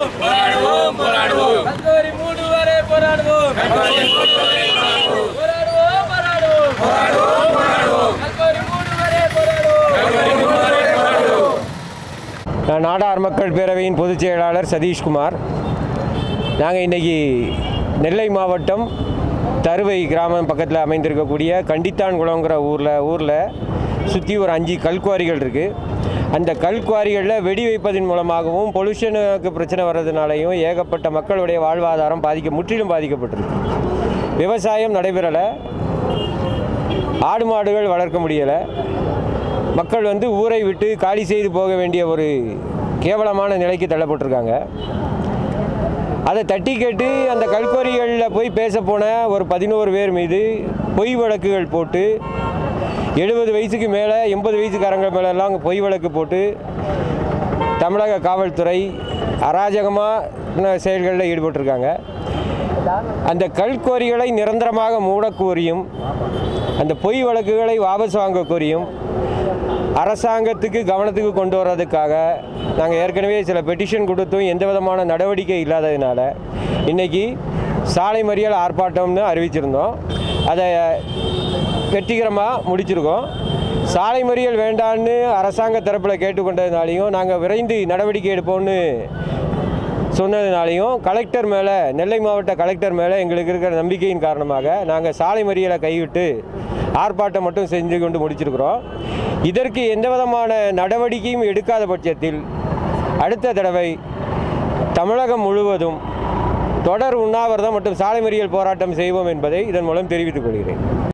போராடுவோம் போராடுவோம் கல்லூரி மூடுவரை போராடுவோம் போராடுவோம் போராடுவோம் போராடுவோம் கல்லூரி மூடுவரை போராடுவோம் நான் நாடார் மக்கள் பேரவையின் பொதுச் செயலாளர் சதீஷ்குமார் நாங்கள் இன்றைக்கி நெல்லை மாவட்டம் தருவை கிராமம் பக்கத்தில் அமைந்திருக்கக்கூடிய கண்டித்தான்குளங்கிற ஊரில் ஊரில் சுற்றி ஒரு அஞ்சு கல்குவாரிகள் இருக்குது அந்த கல்குவாரிகளில் வெடி வைப்பதன் மூலமாகவும் பொல்யூஷனுக்கு பிரச்சனை வர்றதுனாலையும் ஏகப்பட்ட மக்களுடைய வாழ்வாதாரம் பாதிக்க முற்றிலும் பாதிக்கப்பட்டிருக்கு விவசாயம் நடைபெறலை ஆடு மாடுகள் வளர்க்க முடியலை மக்கள் வந்து ஊரை விட்டு காலி செய்து போக வேண்டிய ஒரு கேவலமான நிலைக்கு தள்ளப்பட்டிருக்காங்க அதை தட்டி கேட்டு அந்த கல்குவாரிகளில் போய் பேச போன ஒரு பதினோரு பேர் மீது பொய் வழக்குகள் போட்டு எழுபது வயசுக்கு மேலே எண்பது வயசுக்காரங்க மேலெல்லாம் அங்கே பொய் வழக்கு போட்டு தமிழக காவல்துறை அராஜகமான செயல்களில் ஈடுபட்டிருக்காங்க அந்த கல்குவாரிகளை நிரந்தரமாக மூடக் கோரியும் அந்த பொய் வழக்குகளை வாபஸ் வாங்க கோரியும் அரசாங்கத்துக்கு கவனத்துக்கு கொண்டு வர்றதுக்காக நாங்கள் ஏற்கனவே சில பெட்டிஷன் கொடுத்தும் எந்த விதமான நடவடிக்கை இல்லாததுனால இன்றைக்கி சாலை மறியல் ஆர்ப்பாட்டம்னு அறிவிச்சிருந்தோம் அதை வெற்றிகரமாக முடிச்சிருக்கோம் சாலை மறியல் வேண்டான்னு அரசாங்க தரப்பில் கேட்டுக்கொண்டதுனாலையும் நாங்கள் விரைந்து நடவடிக்கை எடுப்போம்னு சொன்னதுனாலையும் கலெக்டர் மேலே நெல்லை மாவட்ட கலெக்டர் மேலே எங்களுக்கு இருக்கிற நம்பிக்கையின் காரணமாக நாங்கள் சாலை மறியலை கைவிட்டு ஆர்ப்பாட்டம் மட்டும் செஞ்சு கொண்டு முடிச்சிருக்கிறோம் இதற்கு எந்த விதமான நடவடிக்கையும் எடுக்காத பட்சத்தில் அடுத்த தடவை தமிழகம் முழுவதும் தொடர் உண்ணாவிரதம் மற்றும் சாலை மறியல் போராட்டம் செய்வோம் என்பதை இதன் மூலம் தெரிவித்துக் கொள்கிறேன்